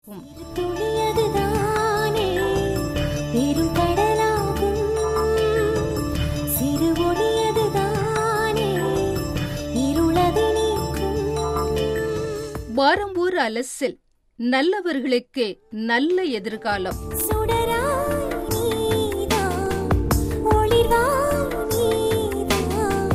நடக்கும் துளியதுதானே பெரும் கடலாகும் சிறு ஒளியதுதானே இருளது நீக்கும் வாரம்பூர் அலசில் நல்லவர்களுக்கு நல்ல எதிர்காலம் சுடராய் நீதான் ஒளிர்வாய் நீதான்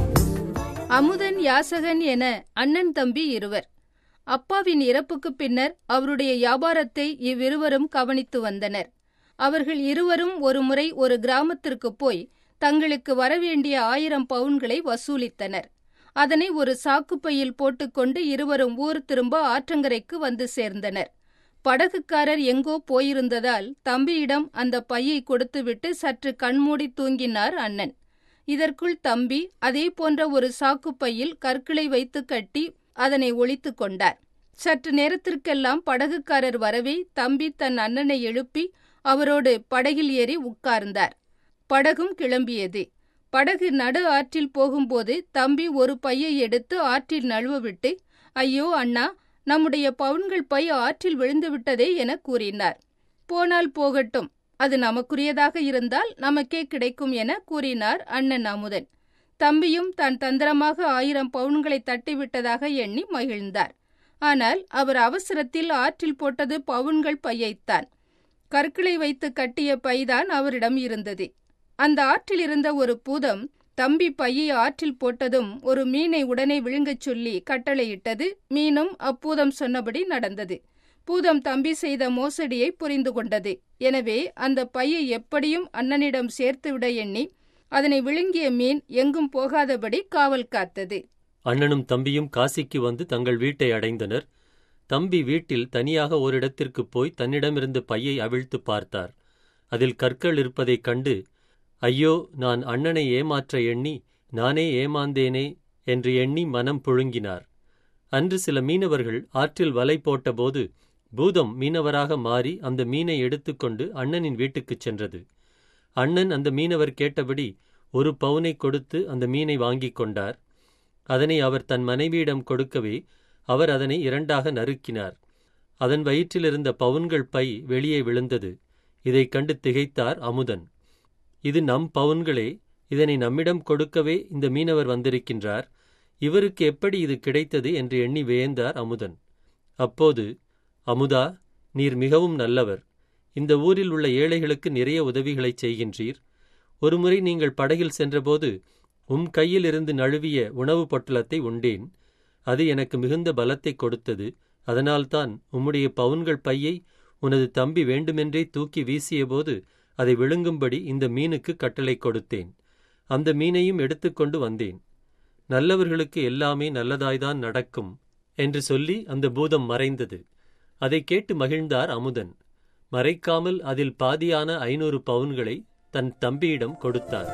அமுதன் யாசகன் என அண்ணன் தம்பி இருவர் அப்பாவின் இறப்புக்குப் பின்னர் அவருடைய வியாபாரத்தை இவ்விருவரும் கவனித்து வந்தனர் அவர்கள் இருவரும் ஒருமுறை ஒரு கிராமத்திற்கு போய் தங்களுக்கு வரவேண்டிய ஆயிரம் பவுன்களை வசூலித்தனர் அதனை ஒரு சாக்குப்பையில் போட்டுக்கொண்டு இருவரும் ஊர் திரும்ப ஆற்றங்கரைக்கு வந்து சேர்ந்தனர் படகுக்காரர் எங்கோ போயிருந்ததால் தம்பியிடம் அந்த பையை கொடுத்துவிட்டு சற்று கண்மூடி தூங்கினார் அண்ணன் இதற்குள் தம்பி அதே போன்ற ஒரு சாக்குப்பையில் கற்களை வைத்து கட்டி அதனை ஒளித்துக் கொண்டார் சற்று நேரத்திற்கெல்லாம் படகுக்காரர் வரவே தம்பி தன் அண்ணனை எழுப்பி அவரோடு படகில் ஏறி உட்கார்ந்தார் படகும் கிளம்பியது படகு நடு ஆற்றில் போகும்போது தம்பி ஒரு பையை எடுத்து ஆற்றில் நழுவ விட்டு ஐயோ அண்ணா நம்முடைய பவுன்கள் பை ஆற்றில் விழுந்து விட்டதே என கூறினார் போனால் போகட்டும் அது நமக்குரியதாக இருந்தால் நமக்கே கிடைக்கும் என கூறினார் அண்ணன் அமுதன் தம்பியும் தான் தந்திரமாக ஆயிரம் பவுன்களை தட்டிவிட்டதாக எண்ணி மகிழ்ந்தார் ஆனால் அவர் அவசரத்தில் ஆற்றில் போட்டது பவுன்கள் பையைத்தான் கற்களை வைத்து கட்டிய பைதான் அவரிடம் இருந்தது அந்த ஆற்றில் இருந்த ஒரு பூதம் தம்பி பையை ஆற்றில் போட்டதும் ஒரு மீனை உடனே விழுங்கச் சொல்லி கட்டளையிட்டது மீனும் அப்பூதம் சொன்னபடி நடந்தது பூதம் தம்பி செய்த மோசடியை புரிந்து கொண்டது எனவே அந்த பையை எப்படியும் அண்ணனிடம் சேர்த்துவிட எண்ணி அதனை விழுங்கிய மீன் எங்கும் போகாதபடி காவல் காத்தது அண்ணனும் தம்பியும் காசிக்கு வந்து தங்கள் வீட்டை அடைந்தனர் தம்பி வீட்டில் தனியாக ஓரிடத்திற்குப் போய் தன்னிடமிருந்த பையை அவிழ்த்து பார்த்தார் அதில் கற்கள் இருப்பதைக் கண்டு ஐயோ நான் அண்ணனை ஏமாற்ற எண்ணி நானே ஏமாந்தேனே என்று எண்ணி மனம் புழுங்கினார் அன்று சில மீனவர்கள் ஆற்றில் வலை போட்டபோது பூதம் மீனவராக மாறி அந்த மீனை எடுத்துக்கொண்டு அண்ணனின் வீட்டுக்குச் சென்றது அண்ணன் அந்த மீனவர் கேட்டபடி ஒரு பவுனை கொடுத்து அந்த மீனை வாங்கிக் கொண்டார் அதனை அவர் தன் மனைவியிடம் கொடுக்கவே அவர் அதனை இரண்டாக நறுக்கினார் அதன் வயிற்றிலிருந்த பவுன்கள் பை வெளியே விழுந்தது இதைக் கண்டு திகைத்தார் அமுதன் இது நம் பவுன்களே இதனை நம்மிடம் கொடுக்கவே இந்த மீனவர் வந்திருக்கின்றார் இவருக்கு எப்படி இது கிடைத்தது என்று எண்ணி வியந்தார் அமுதன் அப்போது அமுதா நீர் மிகவும் நல்லவர் இந்த ஊரில் உள்ள ஏழைகளுக்கு நிறைய உதவிகளைச் செய்கின்றீர் ஒருமுறை நீங்கள் படகில் சென்றபோது உம் கையில் இருந்து நழுவிய உணவுப் பொட்டலத்தை உண்டேன் அது எனக்கு மிகுந்த பலத்தை கொடுத்தது அதனால்தான் உம்முடைய பவுன்கள் பையை உனது தம்பி வேண்டுமென்றே தூக்கி வீசியபோது அதை விழுங்கும்படி இந்த மீனுக்கு கட்டளை கொடுத்தேன் அந்த மீனையும் எடுத்துக்கொண்டு வந்தேன் நல்லவர்களுக்கு எல்லாமே நல்லதாய்தான் நடக்கும் என்று சொல்லி அந்த பூதம் மறைந்தது அதைக் கேட்டு மகிழ்ந்தார் அமுதன் மறைக்காமல் அதில் பாதியான ஐநூறு பவுன்களை தன் தம்பியிடம் கொடுத்தார்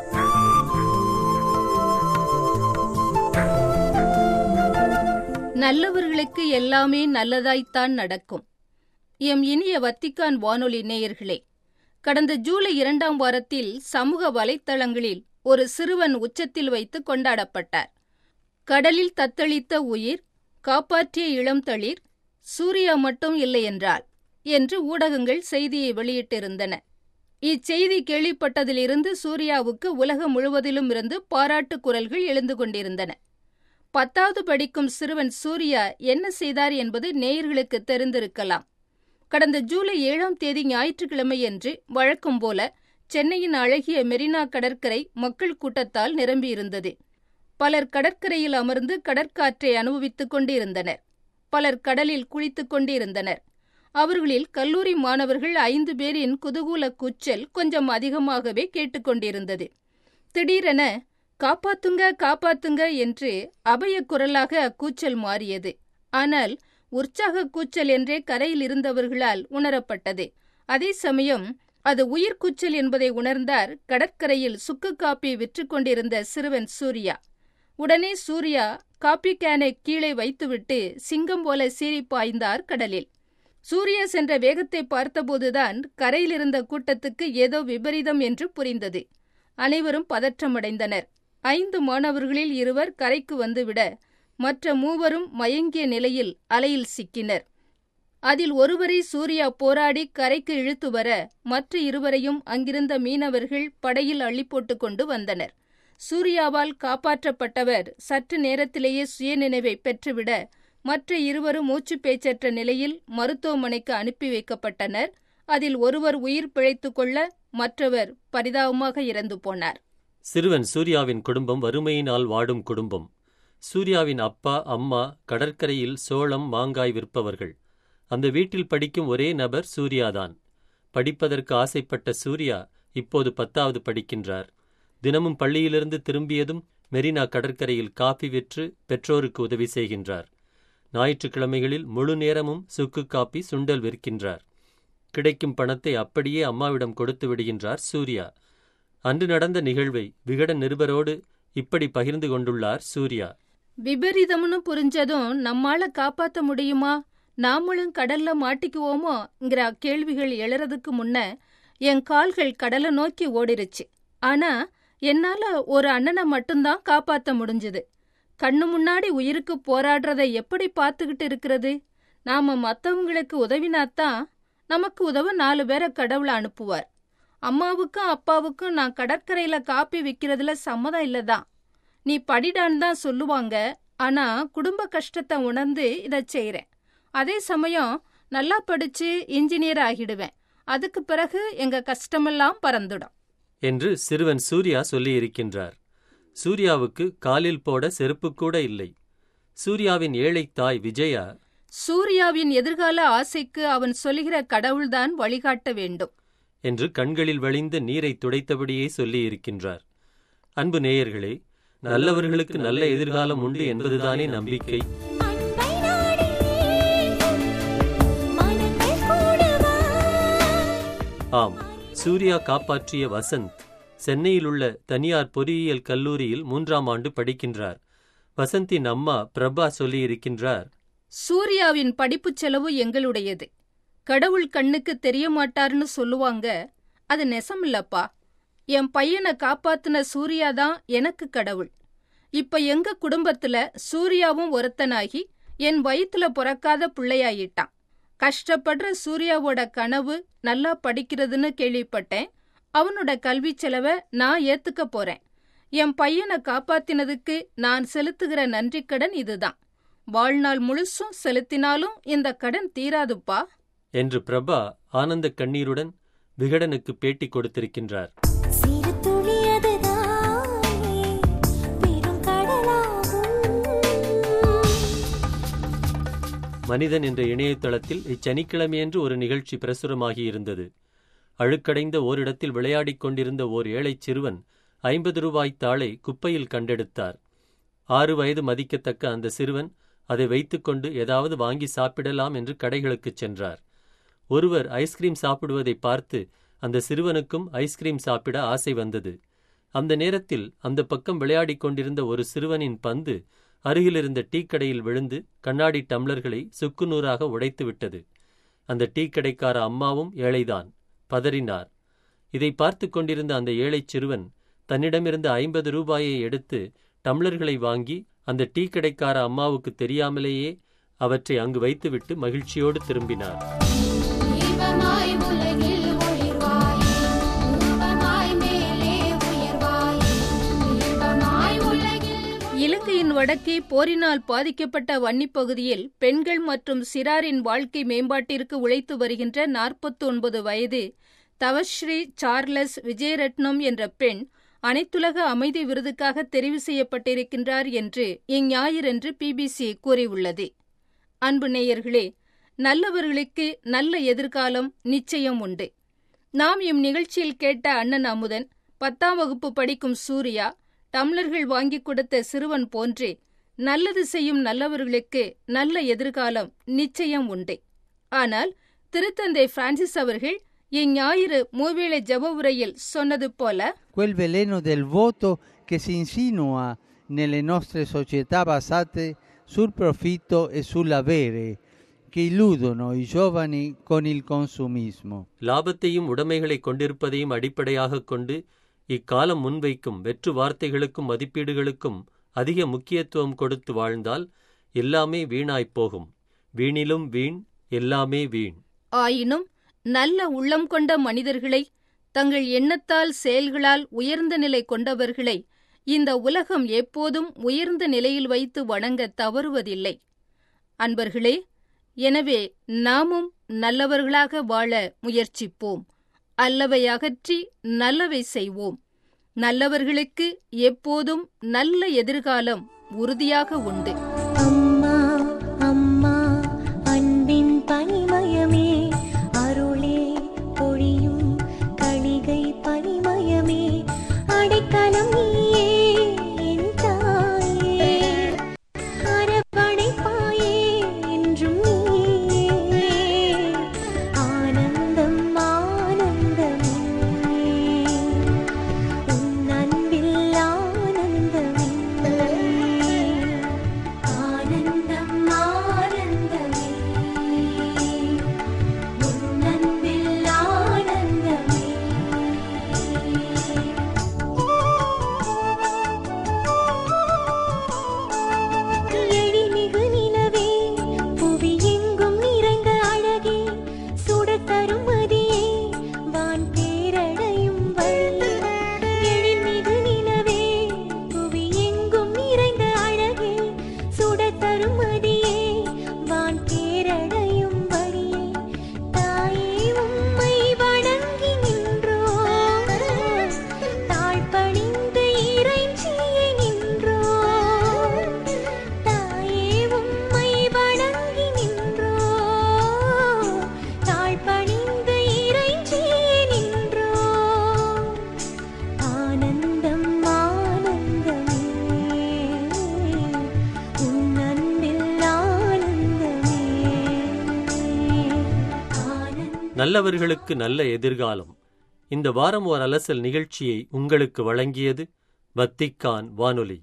நல்லவர்களுக்கு எல்லாமே நல்லதாய்த்தான் நடக்கும் எம் இனிய வத்திக்கான் வானொலி நேயர்களே கடந்த ஜூலை இரண்டாம் வாரத்தில் சமூக வலைத்தளங்களில் ஒரு சிறுவன் உச்சத்தில் வைத்து கொண்டாடப்பட்டார் கடலில் தத்தளித்த உயிர் காப்பாற்றிய இளம் தளிர் சூர்யா மட்டும் இல்லை என்றால் என்று ஊடகங்கள் செய்தியை வெளியிட்டிருந்தன இச்செய்தி கேள்விப்பட்டதிலிருந்து சூர்யாவுக்கு உலகம் முழுவதிலும் இருந்து பாராட்டு குரல்கள் எழுந்து கொண்டிருந்தன பத்தாவது படிக்கும் சிறுவன் சூர்யா என்ன செய்தார் என்பது நேயர்களுக்கு தெரிந்திருக்கலாம் கடந்த ஜூலை ஏழாம் தேதி ஞாயிற்றுக்கிழமையன்று வழக்கம் போல சென்னையின் அழகிய மெரினா கடற்கரை மக்கள் கூட்டத்தால் நிரம்பியிருந்தது பலர் கடற்கரையில் அமர்ந்து கடற்காற்றை அனுபவித்துக் கொண்டிருந்தனர் பலர் கடலில் குளித்துக் கொண்டிருந்தனர் அவர்களில் கல்லூரி மாணவர்கள் ஐந்து பேரின் குதூகூல கூச்சல் கொஞ்சம் அதிகமாகவே கேட்டுக்கொண்டிருந்தது திடீரென காப்பாத்துங்க காப்பாத்துங்க என்று அபய குரலாக அக்கூச்சல் மாறியது ஆனால் உற்சாக கூச்சல் என்றே கரையில் இருந்தவர்களால் உணரப்பட்டது அதே சமயம் அது உயிர்க்கூச்சல் என்பதை உணர்ந்தார் கடற்கரையில் சுக்கு காப்பி விற்று கொண்டிருந்த சிறுவன் சூர்யா உடனே சூர்யா காப்பி கேனை கீழே வைத்துவிட்டு சிங்கம் போல சீறி பாய்ந்தார் கடலில் சூர்யா சென்ற வேகத்தை பார்த்தபோதுதான் கரையில் இருந்த கூட்டத்துக்கு ஏதோ விபரீதம் என்று புரிந்தது அனைவரும் பதற்றமடைந்தனர் ஐந்து மாணவர்களில் இருவர் கரைக்கு வந்துவிட மற்ற மூவரும் மயங்கிய நிலையில் அலையில் சிக்கினர் அதில் ஒருவரை சூர்யா போராடி கரைக்கு இழுத்து வர மற்ற இருவரையும் அங்கிருந்த மீனவர்கள் படையில் அள்ளி போட்டுக் கொண்டு வந்தனர் சூர்யாவால் காப்பாற்றப்பட்டவர் சற்று நேரத்திலேயே சுயநினைவை பெற்றுவிட மற்ற இருவரும் மூச்சு பேச்சற்ற நிலையில் மருத்துவமனைக்கு அனுப்பி வைக்கப்பட்டனர் அதில் ஒருவர் உயிர் பிழைத்துக் கொள்ள மற்றவர் பரிதாபமாக இறந்து போனார் சிறுவன் சூர்யாவின் குடும்பம் வறுமையினால் வாடும் குடும்பம் சூர்யாவின் அப்பா அம்மா கடற்கரையில் சோளம் மாங்காய் விற்பவர்கள் அந்த வீட்டில் படிக்கும் ஒரே நபர் சூர்யாதான் படிப்பதற்கு ஆசைப்பட்ட சூர்யா இப்போது பத்தாவது படிக்கின்றார் தினமும் பள்ளியிலிருந்து திரும்பியதும் மெரினா கடற்கரையில் காஃபி விற்று பெற்றோருக்கு உதவி செய்கின்றார் ஞாயிற்றுக்கிழமைகளில் முழு நேரமும் சுக்கு காப்பி சுண்டல் விற்கின்றார் கிடைக்கும் பணத்தை அப்படியே அம்மாவிடம் கொடுத்து விடுகின்றார் சூர்யா அன்று நடந்த நிகழ்வை விகடன் நிருபரோடு இப்படி பகிர்ந்து கொண்டுள்ளார் சூர்யா விபரீதம்னு புரிஞ்சதும் நம்மால காப்பாத்த முடியுமா நாமளும் கடல்ல மாட்டிக்குவோமோங்கிற கேள்விகள் எழறதுக்கு முன்ன என் கால்கள் கடலை நோக்கி ஓடிருச்சு ஆனா என்னால ஒரு அண்ணனை மட்டும்தான் காப்பாத்த முடிஞ்சது கண்ணு முன்னாடி உயிருக்கு போராடுறத எப்படி பார்த்துக்கிட்டு இருக்கிறது நாம மத்தவங்களுக்கு உதவினாத்தான் நமக்கு உதவ நாலு பேரை கடவுளை அனுப்புவார் அம்மாவுக்கும் அப்பாவுக்கும் நான் கடற்கரையில காப்பி விற்கிறதுல சம்மதம் இல்லதான் நீ படிடான்னு தான் சொல்லுவாங்க ஆனா குடும்ப கஷ்டத்தை உணர்ந்து இதை செய்றேன் அதே சமயம் நல்லா படிச்சு இன்ஜினியர் ஆகிடுவேன் அதுக்கு பிறகு எங்க கஷ்டமெல்லாம் பறந்துடும் என்று சிறுவன் சூர்யா சொல்லியிருக்கின்றார் சூர்யாவுக்கு காலில் போட செருப்பு கூட இல்லை சூர்யாவின் ஏழை தாய் விஜயா சூர்யாவின் எதிர்கால ஆசைக்கு அவன் சொல்லுகிற கடவுள்தான் வழிகாட்ட வேண்டும் என்று கண்களில் வழிந்த நீரை துடைத்தபடியே சொல்லியிருக்கின்றார் அன்பு நேயர்களே நல்லவர்களுக்கு நல்ல எதிர்காலம் உண்டு என்பதுதானே நம்பிக்கை அன்பை நாடி ஏங்கும் மனங்கள் கூடவா ஆம் சூர்யா காப்பாற்றிய வசந்த் சென்னையிலுள்ள தனியார் பொறியியல் கல்லூரியில் மூன்றாம் ஆண்டு படிக்கின்றார் வசந்தின் அம்மா பிரபா சொல்லியிருக்கின்றார் சூர்யாவின் படிப்புச் செலவு எங்களுடையது கடவுள் கண்ணுக்கு தெரிய மாட்டாருன்னு சொல்லுவாங்க அது நெசமில்லப்பா என் பையனை காப்பாத்துன சூர்யா தான் எனக்கு கடவுள் இப்ப எங்க குடும்பத்துல சூர்யாவும் ஒருத்தனாகி என் வயித்துல பிறக்காத பிள்ளையாயிட்டான் கஷ்டப்படுற சூர்யாவோட கனவு நல்லா படிக்கிறதுன்னு கேள்விப்பட்டேன் அவனோட கல்வி செலவை நான் ஏத்துக்க போறேன் என் பையனை காப்பாத்தினதுக்கு நான் செலுத்துகிற நன்றிக்கடன் இதுதான் வாழ்நாள் முழுசும் செலுத்தினாலும் இந்த கடன் தீராதுப்பா என்று பிரபா ஆனந்த கண்ணீருடன் விகடனுக்கு பேட்டி கொடுத்திருக்கின்றார் சிறு துளி அதுதானே பெரும் கடலாகும் மனிதன் என்ற இணையதளத்தில் இச்சனிக்கிழமையன்று ஒரு நிகழ்ச்சி பிரசுரமாகி இருந்தது அழுக்கடைந்த ஓரிடத்தில் விளையாடிக் கொண்டிருந்த ஓர் ஏழைச் சிறுவன் ஐம்பது ரூபாய் தாளை குப்பையில் கண்டெடுத்தார் ஆறு வயது மதிக்கத்தக்க அந்த சிறுவன் அதை வைத்துக்கொண்டு ஏதாவது வாங்கி சாப்பிடலாம் என்று கடைகளுக்குச் சென்றார் ஒருவர் ஐஸ்கிரீம் சாப்பிடுவதை பார்த்து அந்த சிறுவனுக்கும் ஐஸ்கிரீம் சாப்பிட ஆசை வந்தது அந்த நேரத்தில் அந்த பக்கம் விளையாடிக் கொண்டிருந்த ஒரு சிறுவனின் பந்து அருகிலிருந்த டீக்கடையில் விழுந்து கண்ணாடி டம்ளர்களை சுக்குநூறாக உடைத்து விட்டது அந்த டீக்கடைக்கார அம்மாவும் ஏழைதான் பதறினார் இதை பார்த்து கொண்டிருந்த அந்த ஏழைச் சிறுவன் தன்னிடமிருந்த ஐம்பது ரூபாயை எடுத்து டம்ளர்களை வாங்கி அந்த டீ கடைக்கார அம்மாவுக்கு தெரியாமலேயே அவற்றை அங்கு வைத்துவிட்டு மகிழ்ச்சியோடு திரும்பினார் தீபமாய் உலகில் ஒளிர்வாயே தூபமாய் மேலே உயர்வாயே தீபமாய் உலகில் இலங்கையின் வடக்கே போரினால் பாதிக்கப்பட்ட வன்னிப் பகுதியில் பெண்கள் மற்றும் சிறாரின் வாழ்க்கை மேம்பாட்டிற்கு உழைத்து வருகின்ற 49 வயது தவஸ்ரீ சார்லஸ் விஜயரட்னம் என்ற பெண் அனைத்துலக அமைதி விருதுக்காக தெரிவு செய்யப்பட்டிருக்கின்றார் என்று இஞ்ஞாயிறன்று பிபிசி கூறியுள்ளது அன்பு நேயர்களே நல்லவர்களுக்கு நல்ல எதிர்காலம் நிச்சயம் உண்டு நாம் இம் நிகழ்ச்சியில் கேட்ட அண்ணன் அமுதன் பத்தாம் வகுப்பு படிக்கும் சூர்யா டம்ளர்கள் வாங்கி கொடுத்த சிறுவன் போன்றே நல்லது செய்யும் நல்லவர்களுக்கு நல்ல எதிர்காலம் நிச்சயம் உண்டு ஆனால் திருத்தந்தை பிரான்சிஸ் அவர்கள் இஞ்ஞாயிறு மூவேளை ஜெப உரையில் சொன்னது போல quel veleno del voto che si insinua nelle nostre società basate sul profitto e sull'avere, che illudono i giovani con il consumismo. லாபத்தையும் உடைமைகளை கொண்டிருப்பதையும் அடிப்படையாகக் கொண்டு இக்காலம் முன்வைக்கும் வெற்று வார்த்தைகளுக்கும் மதிப்பீடுகளுக்கும் அதிக முக்கியத்துவம் கொடுத்து வாழ்ந்தால் எல்லாமே வீணாய்ப் போகும் வீணிலும் வீண் எல்லாமே வீண் ஆயினும் நல்ல உள்ளம் கொண்ட மனிதர்களை தங்கள் எண்ணத்தால் செயல்களால் உயர்ந்த நிலை கொண்டவர்களை இந்த உலகம் எப்போதும் உயர்ந்த நிலையில் வைத்து வணங்க தவறுவதில்லை அன்பர்களே எனவே நாமும் நல்லவர்களாக வாழ முயற்சிப்போம் அல்லவை அகற்றி நல்லவை செய்வோம் நல்லவர்களுக்கு எப்போதும் நல்ல எதிர்காலம் உறுதியாக உண்டு அம்மா அம்மா அன்பின் பனிமயமே அருளே பொழியும் களிகை பனிமயமே அடைக்கலம் நீயே என் தாயே அரவணைப்பாயே என்றும் நீயே ஆனந்தம் ஆனந்தமே உன் அன்பில் ஆனந்தமே ஆனந்தம் ஆனந்தமே உன் அன்பில் ஆனந்தமே எழில்மிகு நிலவே புவி எங்கும் நிறைந்த அழகே சுடத் தரும் மதியே வான் பேரடையும் வழி எழில்மிகு நிலவே புவி எங்கும் நிறைந்த அழகே சுடத் தரும் மதியே வான் பேரடையும் வழியே தாயே உம்மை வணங்கி நின்றோம் தாழ்பணிந்து இறைஞ்சியே நின்றோம் தாயே உம்மை வணங்கி நின்றோம் தாழ்பணிந்து இறைஞ்சியே நின்றோம் ஆனந்தம் ஆனந்தமே உன் அன்பில் ஆனந்தமே ஆனந்தம் நல்லவர்களுக்கு நல்ல எதிர்காலம் இந்த வாரம் ஓர் அலசல் நிகழ்ச்சியை உங்களுக்கு வழங்கியது வத்திக்கான் வானொலி